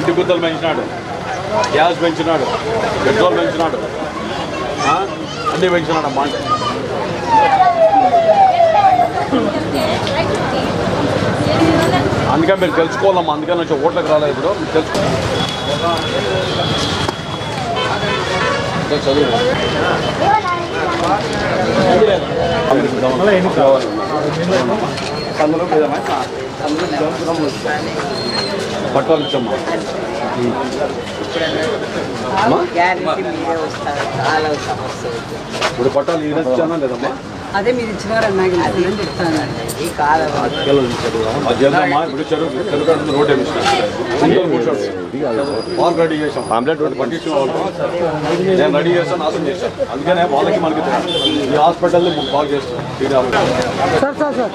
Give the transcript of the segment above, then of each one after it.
మట్టి గుద్దలు పెంచినాడు gas పెంచినాడు petrol పెంచినాడు ఆ? అన్నీ పెంచినాడు అమ్మా అంటే అందుకని మీరు తెలుసుకోవాలమ్మా అందుకని వచ్చి ఓట్లకు రాలేదు ఇప్పుడు మీరు తెలుసుకో చదువు పట్టాలు ఇచ్చమ్మా అమ్మా గ్యారెంటీ మీరే వస్తారు చాలా సమస్య ఇప్పుడు పట్టాలు ఈయన ఇచ్చానా లేదమ్మా అదే మీరు ఇచ్చినారని నాకు తెలుసు చెప్తానండి ఈ కాలం అది చేద్దామా ఇప్పుడు చెరువు చెరువు కాడ నుంచి రోడ్ వేయించిన కూర్చోండి పార్క్ రెడీ చేసాం ఆమ్లెట్ రోడ్ పట్టించిన వాళ్ళు నేను రెడీ చేస్తాను నాశనం చేశాను అందుకనే వాళ్ళకి మనకి తెలుసు. ఈ హాస్పిటల్ని బాగా చేస్తాం Sriram sir sir sir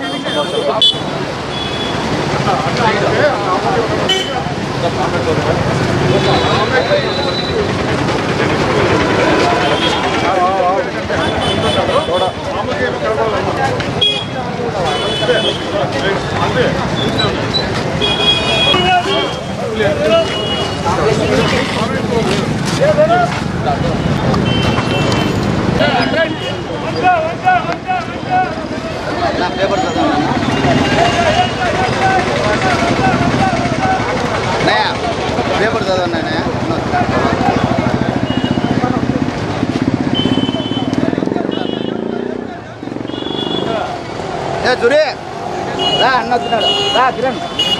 paper చదవన్నానే ఏ చురి రా అన్న వచ్చినాడు రా కిరణ్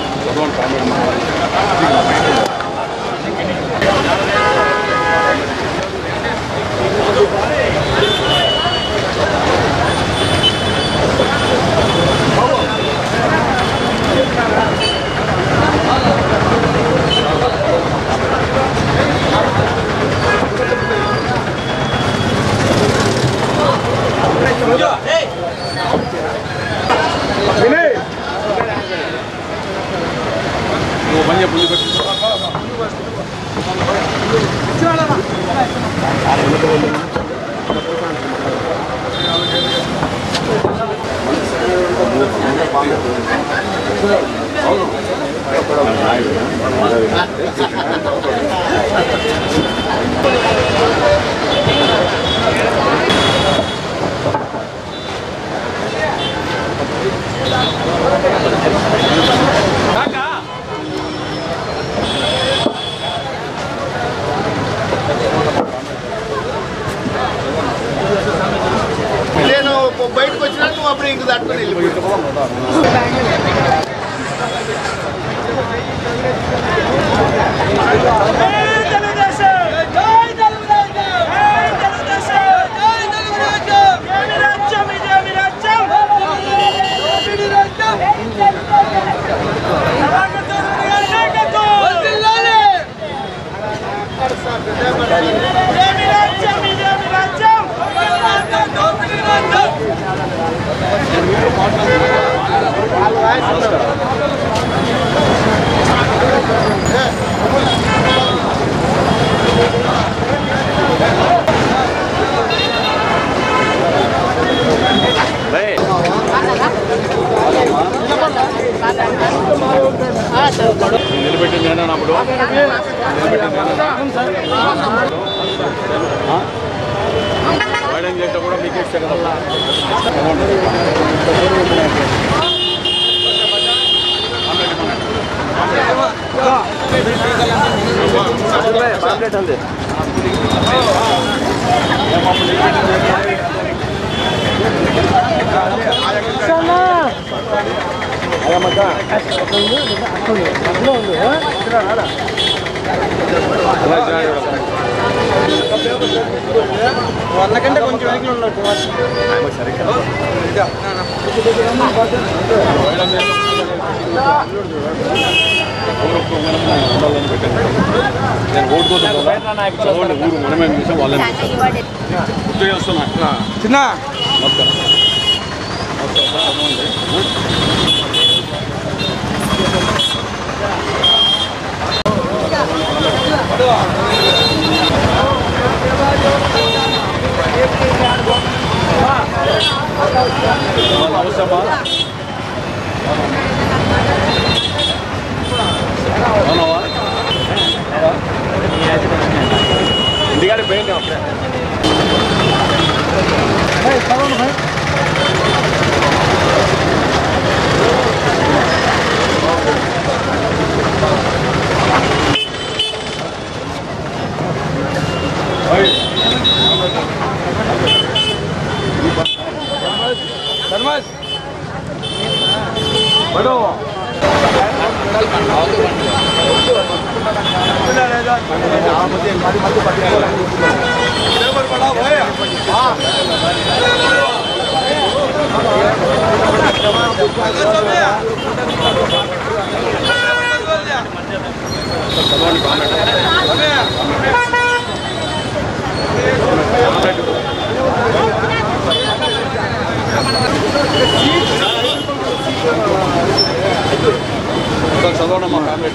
నువ్వు పని చెప్పు ముందు పెట్టు. నేను బయటకు వచ్చినా నువ్వు అప్పుడు ఇంక దాటుకొని వెళ్ళిపోయావు నిలబెట్టింది నేనా అప్పుడు నిలబెట్టింది నేనా ఆ? మేడం చేస్తే కూడా మీకే ఇచ్చా కదా వందకంటే కొంచెం వెనక్కి ఉండొచ్చు నేను ఓటు కోసం కదా. చదవండి ఊరు మనమే చూసాం వాళ్ళని చూసాం. గుర్తు చేస్తున్నా చిన్న నమస్కారం నమస్కారం చదవండి. అవసరమా అవునవా చదవడం మా ఫ్యామిలీ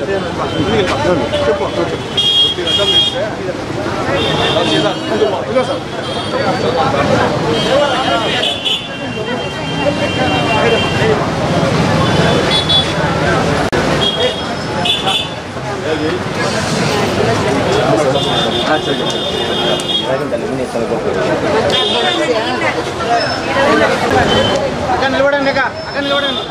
అక్కడ నిలబడండి అక్క అక్కడ నిలబడండి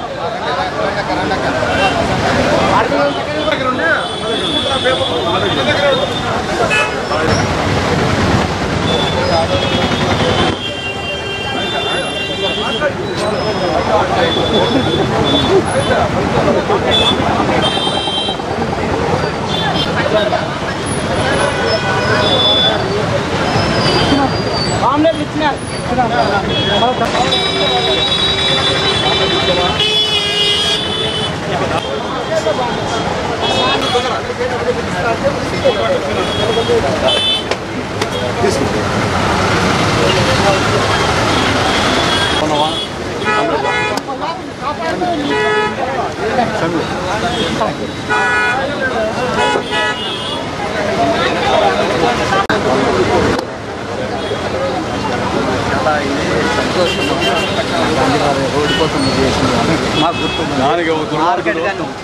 దానికి ఒక దుర్మార్గుడు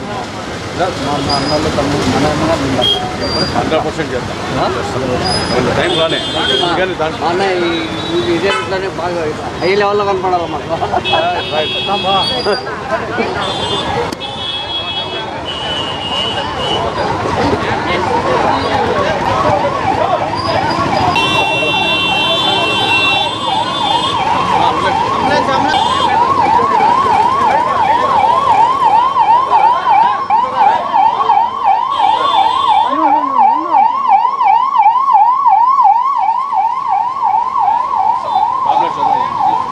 హండ్రెడ్ పర్సెంట్ చేస్తాం టైం రానే అందుకని దాంట్లో అన్న ఇదే ఇట్లానే బాగా హై లెవెల్లో కనపడాలి మాకు టాబ్లెట్స్ చదవండి.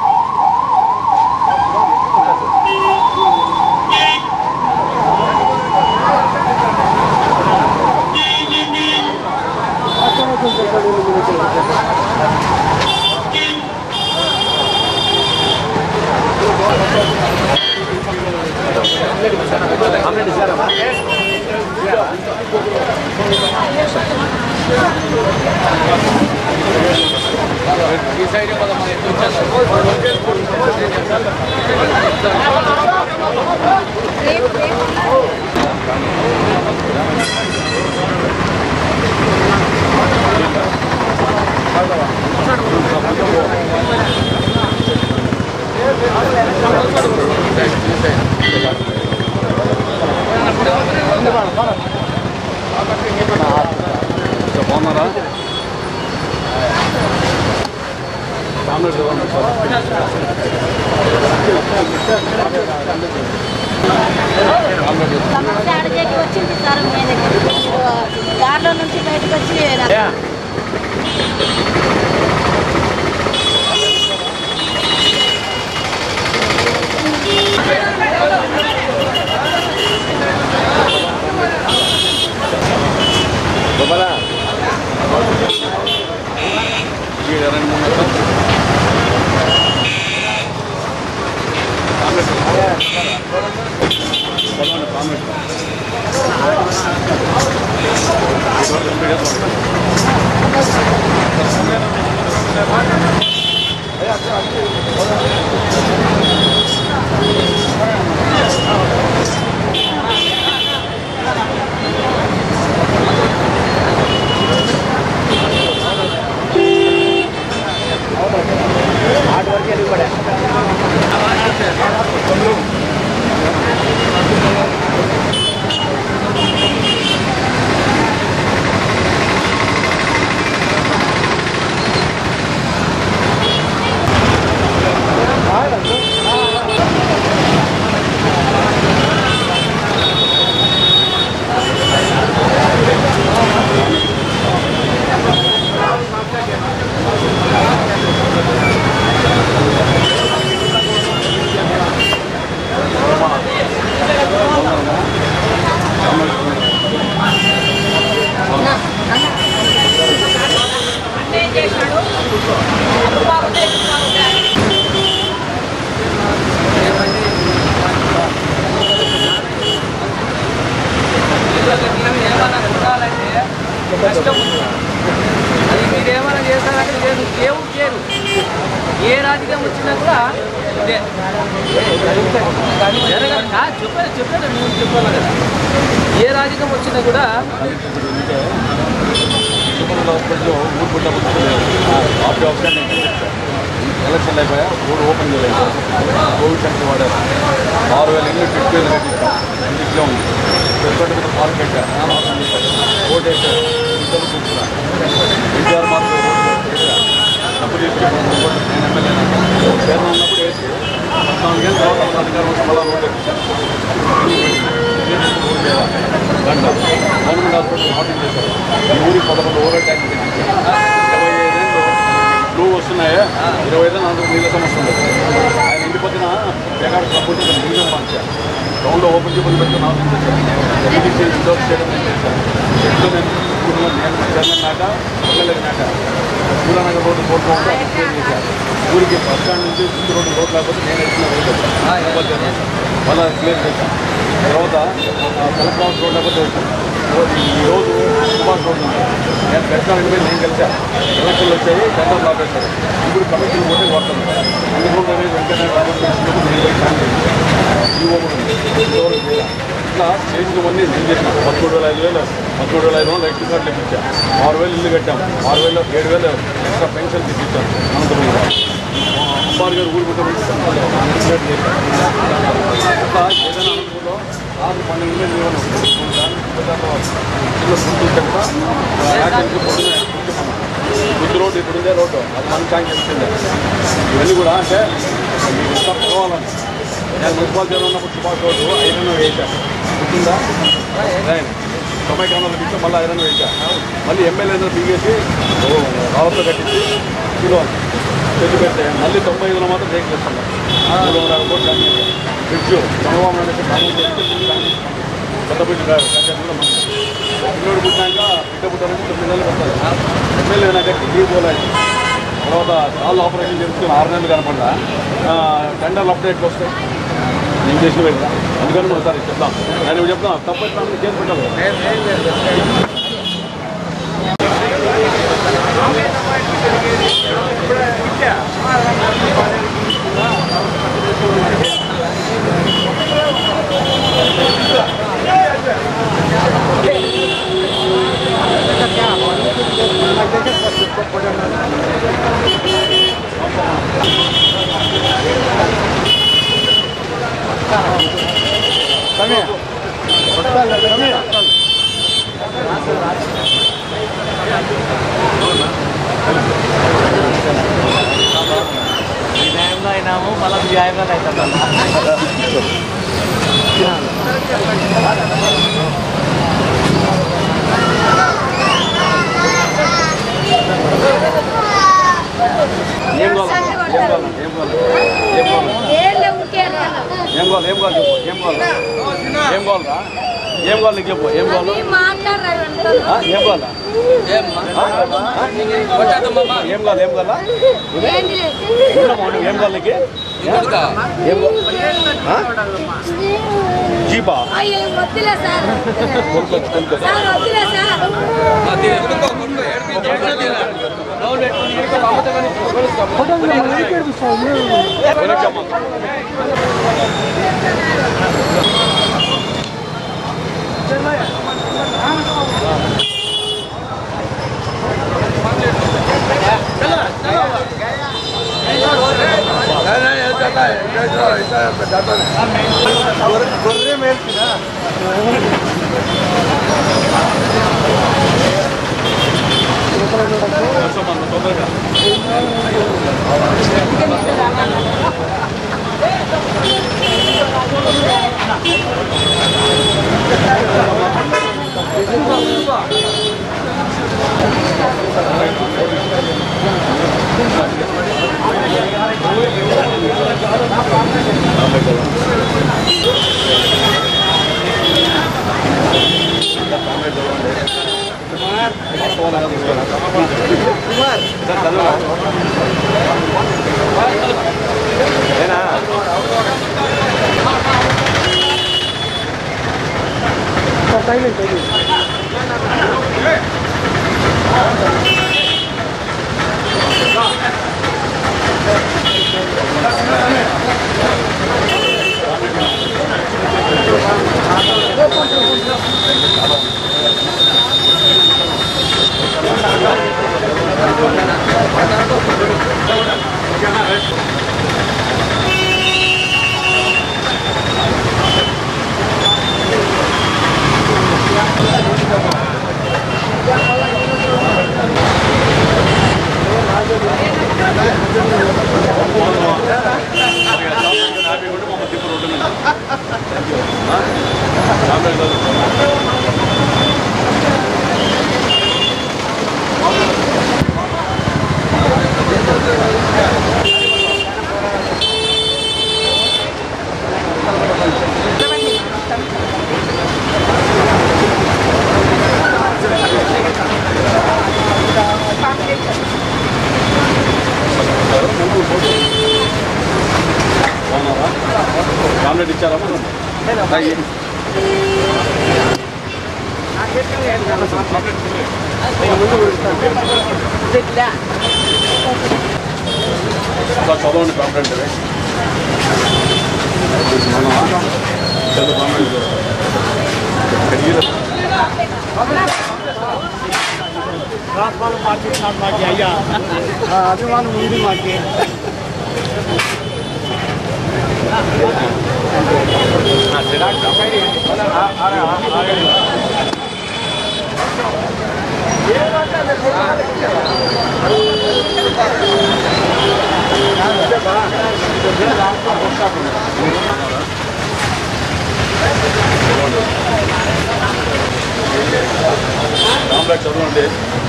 సో బాగున్నారా టాబ్లెట్స్ చదవండి సార్ సమస్య అడిగేకి వచ్చింది సార్ మీ దగ్గరికి మీరు దారిలో నుంచి బయటకు వచ్చి నాకు ఈ రెండు మూడు నెలలు. టాబ్లెట్స్ చదవండి టాబ్లెట్స్ మేము ఏమైనా ఉండాలంటే కష్టం ఉంది. అది మీరు ఏమైనా చేస్తారంటే లేదు దేవుడు చేయరు ఏ రాజకీయం వచ్చినా కూడా ఇదే జరగదు కాదు చెప్పాను చెప్పాను నేను చెప్పాను కదా ఏ రాజకీయం వచ్చినా కూడా చిత్తూరు హాస్పిటల్లో ఊరు పుట్ట ఆఫ్టర్ ఆప్షన్ ఎలక్షన్ అయిపోయా ఊరు ఓపెన్ చేయలేదు కోవిడ్ సెంటర్ వాడారు ఆరు వేల ఇల్లు ఫిఫ్టీ వేలు కట్టించాం ఇంటిలో ఉంది పెద్దపల్లి మీద పాలు పెట్టా ఓటు వేసారు ఇద్దరు కూర్చున్నా ఎన్టీఆర్ మాత్రం డబ్బులు తీసుకెళ్ళి నేను ఎమ్మెల్యే చైర్మన్ ఉన్నప్పుడు వేసి పద్నాలుగు ఏళ్ళ తర్వాత మన అధికారం వచ్చి మళ్ళా రోడ్డు గంట గవర్నమెంట్ హాస్పిటల్ ఆర్డర్ చేశారు ఈ ఊరికి పదకొండు ఓవర్ ట్యాంక్ పెట్టించారు ఇరవై ఐదేళ్ళు ఫ్లూ వస్తున్నాయా ఇరవై ఐదు నాలుగు నీళ్ళ సమస్య ఉంది ఆయన ఇంటి పక్కన బెగాడు సపోర్ట్ మ్యూజియం పంచారు గ్రౌండ్లో ఓపెన్ చేపలు పెట్టి నాశనం చేశారు ఎంపీసీ ఇండోర్ స్టేడియం నేను చేశాను చెట్లు నేను ఊరిలో నేను చైర్మన్ నాట ఎమ్మెల్యే నాట సూర్యానగర్ రోడ్డు కోరుకోవడం చేశాను ఊరికి బస్ స్టాండ్ నుంచి ముందు రోడ్డు రోడ్ లేకపోతే నేను ఎత్తున్న రోడ్డు మళ్ళీ క్లియర్ చేశాను తర్వాత కలెక్టర్ హౌస్ రోడ్ లేకపోతే వచ్చాను ఈ రోజు సుభాష్ రోడ్ ఉంది నేను పెద్దానికి పోయి నేను కలిసాను ఎలక్షన్లు వచ్చాయి టెండర్ బ్లాక్ చేశారు ఇప్పుడు కమిటీలు పోతే కొడుతుంది అందుకు అనేది వెంకటనే రాబోతున్నప్పుడు నేను పోయి శాంతి ఈవో కూడా ఉంది ఇంతవరకు చేయాలి ఇట్లా చేసినవన్నీ నేను చేసిన పదమూడు వేల ఐదు వేలు పదమూడు వేల ఐదు వందలు ఎక్స్ట్రా కార్డులు ఇప్పించాం ఆరు వేలు ఇల్లు కట్టాం ఆరు వేలు ఏడు వేలు ఎక్స్ట్రా పెన్షన్ ఇప్పించాం అనంతపురం అబ్బాయి గారు ఊరు పుట్టిన అట్లా ఏదైనా అనుకూలంలో ఆరు పన్నెండు వేలు ఇవ్వను చిన్న గుంటూరు చెప్తా యాక్సిడెంట్ పొద్దునే గుంటూరు రోడ్డు ఇప్పుడు ఉందే రోడ్డు అది మన ట్యాంక్ ఇచ్చింది ఇవన్నీ కూడా అంటే మీకు ఇష్టం కావాలని నేను మున్సిపల్ జనం ఉన్నప్పుడు సుభాష్ రోడ్డు ఐరన్ వేసాను గుర్తుందా రైన్ తొంభై గ్రామాల బిడ్డ మళ్ళీ ఐరన్ వేసాను మళ్ళీ ఎమ్మెల్యే దిగేసి రావతో కట్టించి కిలో తెచ్చి పెడితే మళ్ళీ తొంభై ఐదులో మాత్రం బ్రేక్ చేస్తున్నాం మూడు వందల యాభై కోట్లు కానీ ఫ్రిడ్జ్ చంద్రబాబు నాయుడు అయితే కామెంట్ చేస్తే కానీ కొత్త బిడ్డ కూడా మనం పిల్లడు పుట్టినాక బిడ్డ పుట్టాలంటే తొమ్మిది నెలలు పడుతుంది ఎమ్మెల్యే అయినాక ఢిల్లీ పోలేదు తర్వాత కాళ్ళు ఆపరేషన్ చేసుకుని ఆరు నెలలు కనపడ్డా టెండర్లు అప్డేట్లు వస్తాయి నేను చేసిన వెళ్ళా అందుకని మనం ఒకసారి చెప్తాం నేను చెప్తాం తప్పట్లా చేసి పెట్టాలి న్యాయంలో అయినాము మళ్ళీ న్యాయంలో అవుతాం ఏం కావాలి ఏం కావాలి ఏం కావాలి ఏం కావాలి ఏళ్ళే ఉంటే అంటారు. ఏం కావాలి ఏం కావాలి చెప్పు ఏం కావాలి ఏం కావాలరా ఏం కావాలి నీకు చెప్పు ఏం కావాలి అది మాట్లాడరు అంటారు. ఆ? ఏం కావాలా ఆ? ఆ? ఏం కావాలి ఏం కావాలా ఏంటి లేదు. ఉండమ్మా, నువ్వు ఏం కావాలి నీకు ఏం కావాలి ఆ? జీపా అయ్యో, వద్దులే సార్ కొనుక్కో, కొనుక్కో. సార్ వద్దులే సార్ వెనక్కమ్మా. వస్తామా, నువ్వు తొందరగా సైలెంట్ హ్యాపీ ఉంటే మమ్మల్ని తిప్పు రోడ్డు మీద టాబ్లెట్ చదువు బాగున్నారా టాబ్లెట్ ఇచ్చారా తాగి. ఒకసారి చదవండి టాబ్లెట్ ఇది. బాగున్నావా? చదువు టాబ్లెట్ చదువు. కడిగిరా. అభిమానం ఉంది మాకి టాబ్లెట్ చదవండి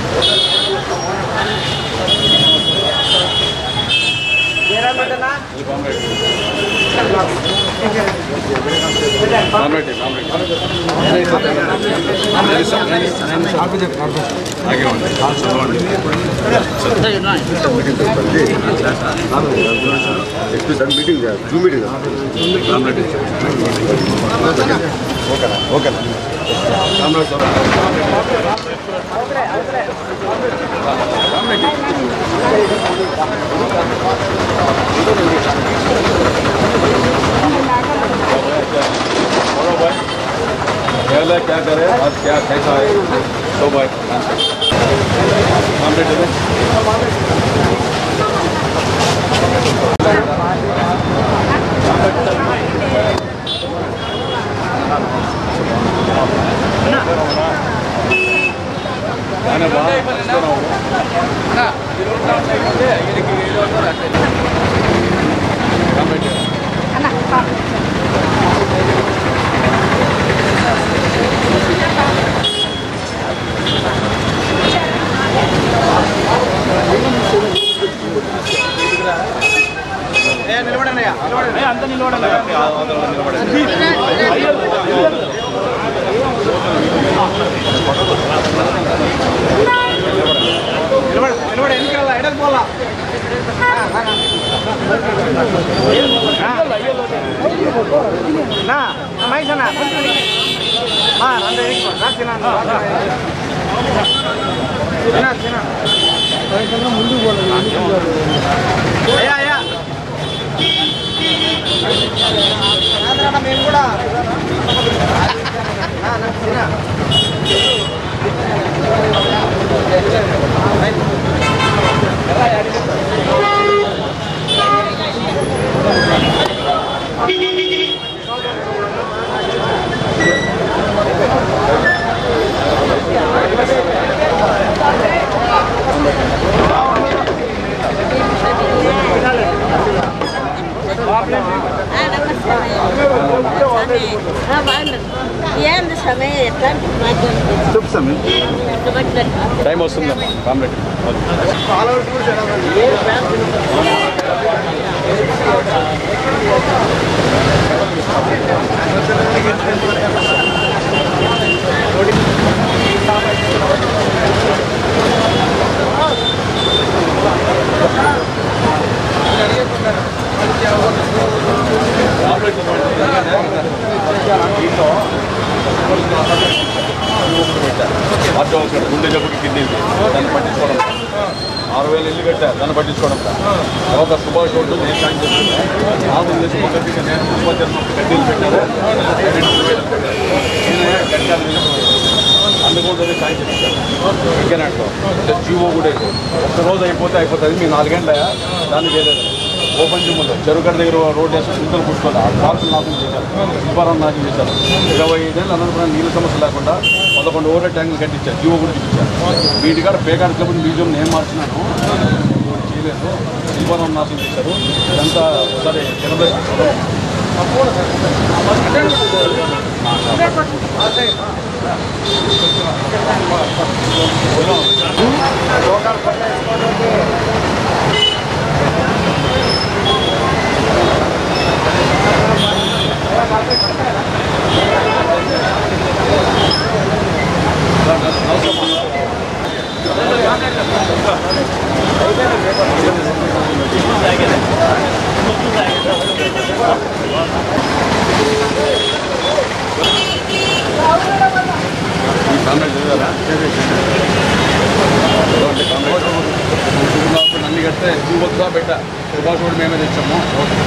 ఇది టాబ్లెట్. టాబ్లెట్ టాబ్లెట్ ఆగే ఉండి చదవండి మీటింగ్ జూమ్ మీటింగ్ టాబ్లెట్ ఓకేనా ఓకేనా టాబ్లెట్ చదవండి बोलो भाई पहले क्या करे आज क्या कैसा है तो भाई आमलेट दे दो నానే బా ఇస్తున్నావు ఆమ్లెట్ ఏంది సమయం ఎట్లాంటి మాధ్యమం టైం వస్తుందమ్మా ఆమ్లెట్ ఆమ్లెట్ దీంట్లో పట్టించుకోవాల్సిన గుండె జబ్బుకి కిడ్నీకి దాన్ని పట్టించుకోవడం ఆరు వేలు ఇల్లు కట్టా దాన్ని పట్టించుకోవడం తర్వాత సుభాష్ రోడ్డు నేను సాయం చేస్తాను ఆరు చేసి మొదటి నేను ఉత్పత్తి కడ్డీలు పెట్టాను రెండు వేలు పెట్టాను. ఈయన కట్టాలి అందుకోసం సాయం చేస్తాను ఇంకేనట్లో జీవో కూడా ఎక్కువ. ఒక్క రోజు అయిపోతే అయిపోతుంది మీ నాలుగేళ్ళ దాన్ని చేయలేదు ఓపెన్ జిమ్ ఉంది చెరుగడ్డ దగ్గర రోడ్ వేసి చింతలు కూర్చోవాలి ఆ పార్కులు నాశనం చేశారు శిల్పారాన్ని నాశనం చేశారు ఇరవై ఐదేళ్ళు అనంతపురం నీళ్ళ సమస్య లేకుండా పదకొండు ఓవర్ ట్యాంకులు కట్టించారు జీవో కూడా చూపించారు వీటికాడ పేకాడ క్లబ్ మ్యూజియం నేను మార్చినాను ఒకటి చేయలేదు శిల్పారాన్ని నాశనం చేశారు ఇదంతా ఒకసారి జనబడి ఈ కామెంట్ చదివారా ఇదిగోండి కామెంట్. నాకు నన్ను కడితే జీవోత్సవ పెట్ట సుభాష్ కూడా మేమే తెచ్చాము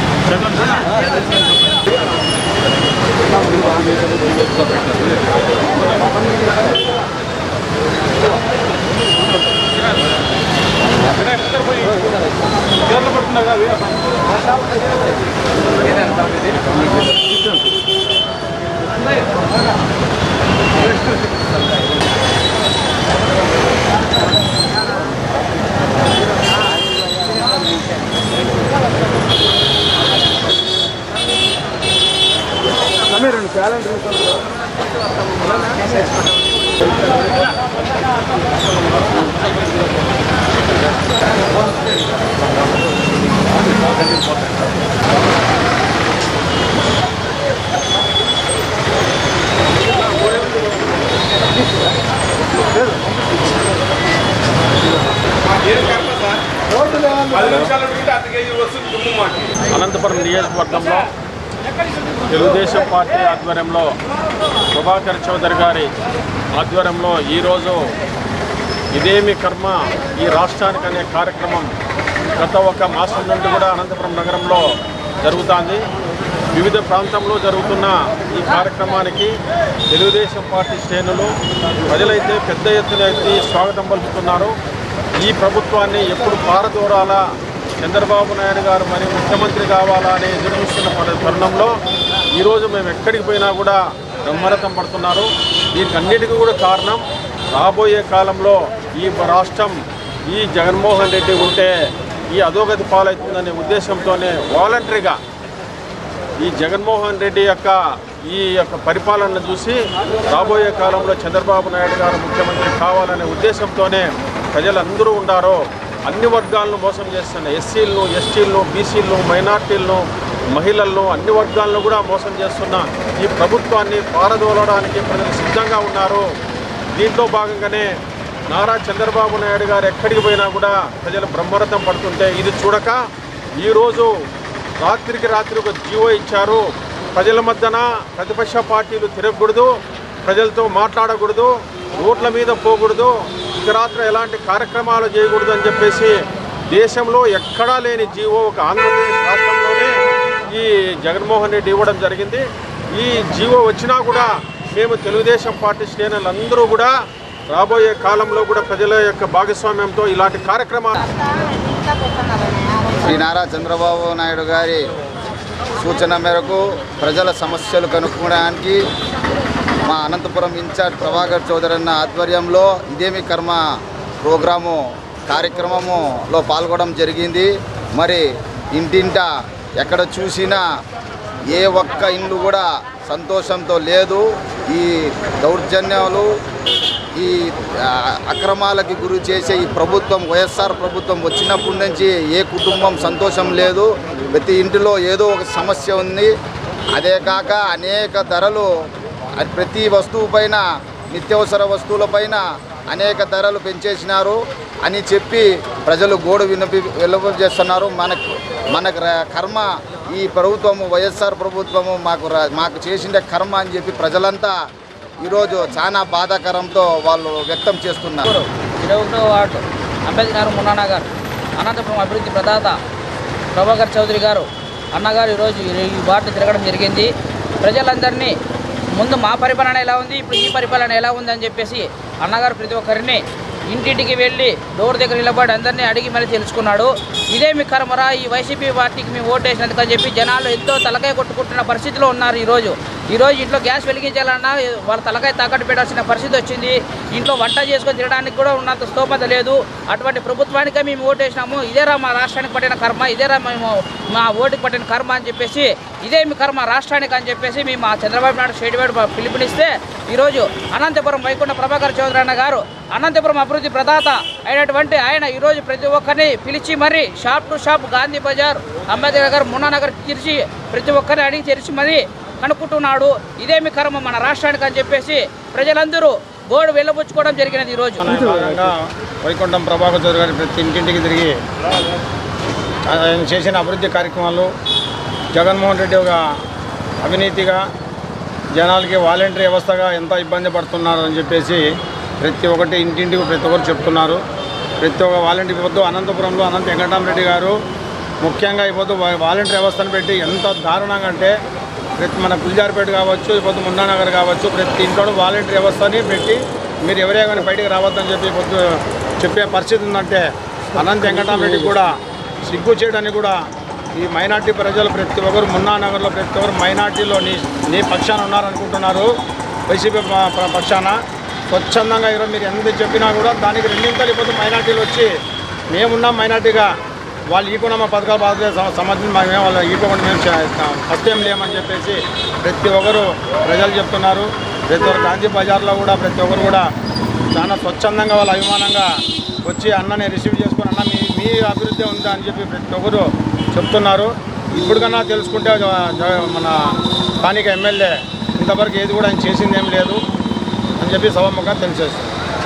జీవోత్సవ పెట్టారు అనంతపురం నియోజకవర్గంలో తెలుగుదేశం పార్టీ ఆధ్వర్యంలో ప్రభాకర్ చౌదరి గారి ఆధ్వర్యంలో ఈరోజు ఇదేమి కర్మ ఈ రాష్ట్రానికి అనే కార్యక్రమం గత ఒక మాసం నుండి కూడా అనంతపురం నగరంలో జరుగుతోంది వివిధ ప్రాంతంలో జరుగుతున్న ఈ కార్యక్రమానికి తెలుగుదేశం పార్టీ శ్రేణులు ప్రజలైతే పెద్ద ఎత్తున ఎత్తి స్వాగతం పలుకుతున్నారు ఈ ప్రభుత్వాన్ని ఎప్పుడు పారదోరాలా చంద్రబాబు నాయుడు గారు మరి ముఖ్యమంత్రి కావాలా అని ఎదురు చూస్తున్న పరి- తరుణంలో ఈరోజు మేము ఎక్కడికి పోయినా కూడా బ్రహ్మరథం పడుతున్నారు దీనికి అన్నిటికీ కూడా కారణం రాబోయే కాలంలో ఈ రాష్ట్రం ఈ జగన్మోహన్ రెడ్డి ఉంటే ఈ అధోగతి పాలవుతుందనే ఉద్దేశంతోనే వాలంటరీగా ఈ జగన్మోహన్ రెడ్డి యొక్క ఈ యొక్క పరిపాలనను చూసి రాబోయే కాలంలో చంద్రబాబు నాయుడు గారు ముఖ్యమంత్రి కావాలనే ఉద్దేశంతోనే ప్రజలందరూ ఉండారో అన్ని వర్గాలను మోసం చేస్తున్న ఎస్సీలను ఎస్టీలను బీసీలను మైనార్టీలను మహిళలను అన్ని వర్గాలను కూడా మోసం చేస్తున్న ఈ ప్రభుత్వాన్ని పారదోలడానికి ప్రజలు సిద్ధంగా ఉన్నారు దీంట్లో భాగంగానే నారా చంద్రబాబు నాయుడు గారు ఎక్కడికి పోయినా కూడా ప్రజలు బ్రహ్మరథం పడుతుంటే ఇది చూడక ఈరోజు రాత్రికి రాత్రి ఒక జీవో ఇచ్చారు ప్రజల మధ్యన ప్రతిపక్ష పార్టీలు తిరగకూడదు ప్రజలతో మాట్లాడకూడదు రోడ్ల మీద పోకూడదు ఇతరాత్ర ఎలాంటి కార్యక్రమాలు చేయకూడదు అని చెప్పేసి దేశంలో ఎక్కడా లేని జీవో ఒక ఆంధ్రప్రదేశ్ రాష్ట్రంలోనే ఈ జగన్మోహన్ రెడ్డి ఇవ్వడం జరిగింది ఈ జీవో వచ్చినా కూడా మేము తెలుగుదేశం పార్టీ శ్రేణులందరూ కూడా రాబోయే కాలంలో కూడా ప్రజల యొక్క భాగస్వామ్యంతో ఇలాంటి కార్యక్రమాలు శ్రీ నారా చంద్రబాబు నాయుడు గారి సూచన మేరకు ప్రజల సమస్యలు కనుక్కోవడానికి మా అనంతపురం ఇన్ఛార్జ్ ప్రభాకర్ చౌదరి అన్న ఆధ్వర్యంలో ఇదేమి కర్మ ప్రోగ్రాము కార్యక్రమములో పాల్గొనడం జరిగింది మరి ఇంటింట ఎక్కడ చూసినా ఏ ఒక్క ఇల్లు కూడా సంతోషంతో లేదు ఈ దౌర్జన్యాలు ఈ ఆ, అక్రమాలకి గురి చేసే ఈ ప్రభుత్వం వైఎస్ఆర్ ప్రభుత్వం వచ్చినప్పటి నుంచి ఏ కుటుంబం సంతోషం లేదు ప్రతి ఇంటిలో ఏదో ఒక సమస్య ఉంది అదే కాక అనేక ధరలు అది ప్రతి వస్తువు పైన నిత్యావసర వస్తువులపైన అనేక ధరలు పెంచేసినారు అని చెప్పి ప్రజలు గోడు వినపి వెలువ చేస్తున్నారు మనకు మనకు ర- కర్మ ఈ ప్రభుత్వము వైఎస్ఆర్ ప్రభుత్వము మాకు ర- మాకు చేసిన కర్మ అని చెప్పి ప్రజలంతా ఈరోజు చాలా బాధాకరంతో వాళ్ళు వ్యక్తం చేస్తున్నారు ఇరవై ఒకటో వార్డు అంబేద్కర్ మున్నానా గారు అనంతపురం అభివృద్ధి ప్రదాత ప్రభాకర్ చౌదరి గారు అన్నగారు ఈరోజు ఈ వార్డు తిరగడం జరిగింది ప్రజలందరినీ ముందు మా పరిపాలన ఎలా ఉంది ఇప్పుడు ఈ పరిపాలన ఎలా ఉంది అని చెప్పేసి అన్నగారు ప్రతి ఒక్కరిని ఇంటింటికి వెళ్ళి డోర్ దగ్గర నిలబడి అందరినీ అడిగి మరీ తెలుసుకున్నాడు ఇదే మీ కర్మరా ఈ వైసీపీ పార్టీకి మేము ఓటు వేసినందుకు అని చెప్పి జనాలు ఎంతో తలకాయ కొట్టుకుంటున్న పరిస్థితిలో ఉన్నారు ఈరోజు ఈరోజు ఇంట్లో గ్యాస్ వెలిగించాలన్నా వాళ్ళ తలకాయ తాకట్టు పెట్టాల్సిన పరిస్థితి వచ్చింది ఇంట్లో వంట చేసుకొని తినడానికి కూడా ఉన్నంత స్తోమత లేదు అటువంటి ప్రభుత్వానికే మేము ఓటు వేసినాము ఇదేరా మా రాష్ట్రానికి పట్టిన కర్మ ఇదేరా మేము మా ఓటుకి పట్టిన కర్మ అని చెప్పేసి ఇదే మీ కర్మ రాష్ట్రానికి అని చెప్పేసి మేము మా చంద్రబాబు నాయుడు స్టేట్ వైడ్ పిలుపునిస్తే ఈరోజు అనంతపురం వైకుంఠ ప్రభాకర్ చౌదరి అన్న గారు అనంతపురం అభివృద్ధి ప్రదాత అయినటువంటి ఆయన ఈరోజు ప్రతి ఒక్కరిని పిలిచి మరీ shop to shop Gandhi Bazaar Ambedkar Nagar Munna Nagar తెరిచి ప్రతి ఒక్కరిని అడిగి తెరిచి మరీ కనుక్కుంటున్నాడు ఇదేమి కర్మ మన రాష్ట్రానికి అని చెప్పేసి ప్రజలందరూ గోడు వెళ్ళబుచ్చుకోవడం జరిగినది ఈరోజు భాగంగా వైకుంఠం ప్రభాకర్ చౌదరి గారి ప్రతి ఇంటింటికి తిరిగి ఆయన చేసిన అభివృద్ధి కార్యక్రమాలు జగన్మోహన్ రెడ్డి ఒక అవినీతిగా జనాలకి వాలంటరీ వ్యవస్థగా ఎంత ఇబ్బంది పడుతున్నారు అని చెప్పేసి ప్రతి ఒక్కటి ఇంటింటికి ప్రతి ఒక్కరు చెప్తున్నారు ప్రతి ఒక్క వాలంటీర్ పొద్దు అనంతపురంలో అనంత వెంకటరామరెడ్డి గారు ముఖ్యంగా ఈ పొద్దు వాలంటీర్ వ్యవస్థను పెట్టి ఎంత దారుణంగా అంటే ప్రతి మన పులిజారిపేట కావచ్చు ఈ పొద్దు మున్నానగర్ కావచ్చు ప్రతి ఇంట్లో వాలంటీర్ వ్యవస్థని పెట్టి మీరు ఎవరే కానీ బయటికి రావద్దని చెప్పి పొద్దు చెప్పే పరిస్థితి ఉందంటే అనంత వెంకటరామరెడ్డి కూడా సిగ్గు చేయడానికి కూడా ఈ మైనార్టీ ప్రజలు ప్రతి ఒక్కరు మున్నానగర్లో ప్రతి ఒక్కరు మైనార్టీలో నీ నీ పక్షాన ఉన్నారనుకుంటున్నారు వైసీపీ ప- ప- పక్షాన స్వచ్ఛందంగా ఈరోజు మీరు ఎంత చెప్పినా కూడా దానికి రెండింతలు ఇప్పుడు మైనార్టీలు వచ్చి మేమున్నాం మైనార్టీగా వాళ్ళు ఈకున్న మా పథకాలు బాధ్యత సంబంధించి మేమే వాళ్ళు ఈకోకుండా మేము చే- ఫస్ట్ ఏం లేమని చెప్పేసి ప్రతి ఒక్కరు ప్రజలు చెప్తున్నారు ప్రతి ఒక్కరు గాంధీ బజార్లో కూడా ప్రతి ఒక్కరు కూడా చాలా స్వచ్ఛందంగా వాళ్ళ అభిమానంగా వచ్చి అన్నని రిసీవ్ చేసుకుని అన్న మీ మీ అభివృద్ధి ఉందా అని చెప్పి ప్రతి ఒక్కరు చెప్తున్నారు ఇప్పటికన్నా తెలుసుకుంటే జ- జ- మన స్థానిక ఎమ్మెల్యే ఇంతవరకు ఏది కూడా ఆయన చేసింది ఏం లేదు అని చెప్పి సభముఖంగా తెలిసేస్తుంది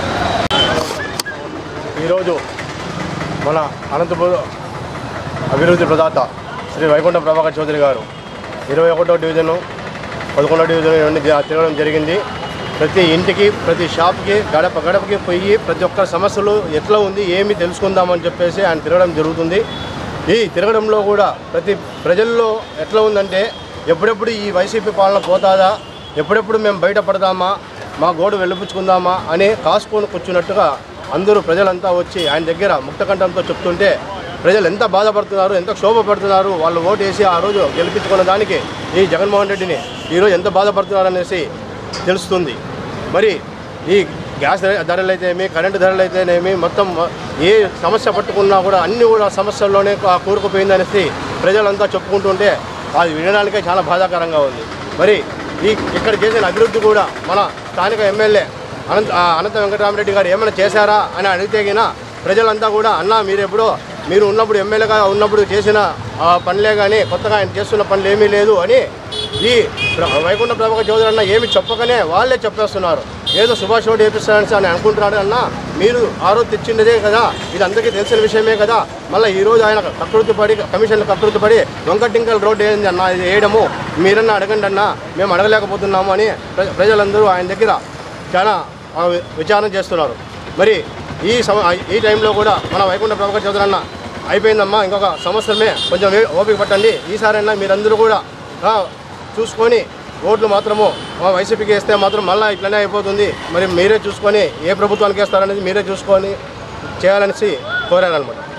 ఈరోజు మన అనంతపురం అభివృద్ధి ప్రదాత శ్రీ వైకుంఠ ప్రభాకర్ చౌదరి గారు ఇరవై ఒకటో డివిజను పదకొండో డివిజన్ ఇవన్నీ జ- తిరగడం జరిగింది ప్రతి ఇంటికి ప్రతి షాప్కి గడప గడపకి పోయి ప్రతి ఒక్క సమస్యలు ఎట్లా ఉంది ఏమి తెలుసుకుందామని చెప్పేసి ఆయన తిరగడం జరుగుతుంది ఈ తిరగడంలో కూడా ప్రతి ప్రజల్లో ఎట్లా ఉందంటే ఎప్పుడెప్పుడు ఈ వైసీపీ పాలన పోతాదా ఎప్పుడెప్పుడు మేము బయటపడదామా మా గోడు వెళ్ళిపుచ్చుకుందామా అని కాసుకొని కూర్చున్నట్టుగా అందరూ ప్రజలంతా వచ్చి ఆయన దగ్గర ముక్తకంఠంతో చెప్తుంటే ప్రజలు ఎంత బాధపడుతున్నారు ఎంత క్షోభపడుతున్నారు వాళ్ళు ఓటు వేసి ఆ రోజు గెలిపించుకున్న దానికి ఈ జగన్మోహన్ రెడ్డిని ఈరోజు ఎంత బాధపడుతున్నారు అనేసి తెలుస్తుంది మరి ఈ గ్యాస్ ధర- ధరలు అయితేనేమి కరెంటు ధరలు అయితేనేమి మొత్తం ఏ సమస్య పట్టుకున్నా కూడా అన్ని కూడా సమస్యల్లోనే కా- కూరుకుపోయిందనేసి ప్రజలంతా చెప్పుకుంటుంటే అది వినడానికే చాలా బాధాకరంగా ఉంది మరి ఈ ఇక్కడ చేసిన అభివృద్ధి కూడా మన స్థానిక ఎమ్మెల్యే అనంత ఆ అనంత వెంకటరామరెడ్డి గారు ఏమైనా చేశారా అని అడిగితే గిన ప్రజలంతా కూడా అన్న మీరు ఎప్పుడో మీరు ఉన్నప్పుడు ఎమ్మెల్యేగా ఉన్నప్పుడు చేసిన ఆ పనులే కానీ కొత్తగా ఆయన చేస్తున్న పనులు ఏమీ లేదు అని ఈ ప్ర- వైకుంఠ ప్రభాకర్ చౌదరి అన్న ఏమి చెప్పకనే వాళ్ళే చెప్పేస్తున్నారు ఏదో సుభాష్ రోడ్ వేపిస్తారని అని అనుకుంటున్నాడు అన్న మీరు ఆ రోజు తెచ్చిండదే కదా ఇది అందరికీ తెలిసిన విషయమే కదా మళ్ళీ ఈ రోజు ఆయన కకృతి పడి కమిషన్ కకృతి పడి వంకటింకల్ రోడ్డు ఏంది అన్న ఇది వేయడము మీరన్నా అడగండి అన్న మేము అడగలేకపోతున్నాము అని ప్ర- ప్రజలందరూ ఆయన దగ్గర చాలా ఆ, వి- విచారణ చేస్తున్నారు మరి ఈ సమ ఈ టైంలో కూడా మన వైకుంఠ ప్రభాకర్ చౌదరి అన్న అయిపోయిందమ్మా ఇంకొక సంవత్సరమే కొంచెం వే- ఓపిక పట్టండి ఈసారైనా మీరందరూ కూడా ఆ, చూసుకొని ఓట్లు మాత్రము మా వైసీపీకి వేస్తే మాత్రం మళ్ళీ ఇట్లనే అయిపోతుంది మరి మీరే చూసుకొని ఏ ప్రభుత్వానికి వేస్తారనేది మీరే చూసుకొని చేయాలనేసి కోరానమాట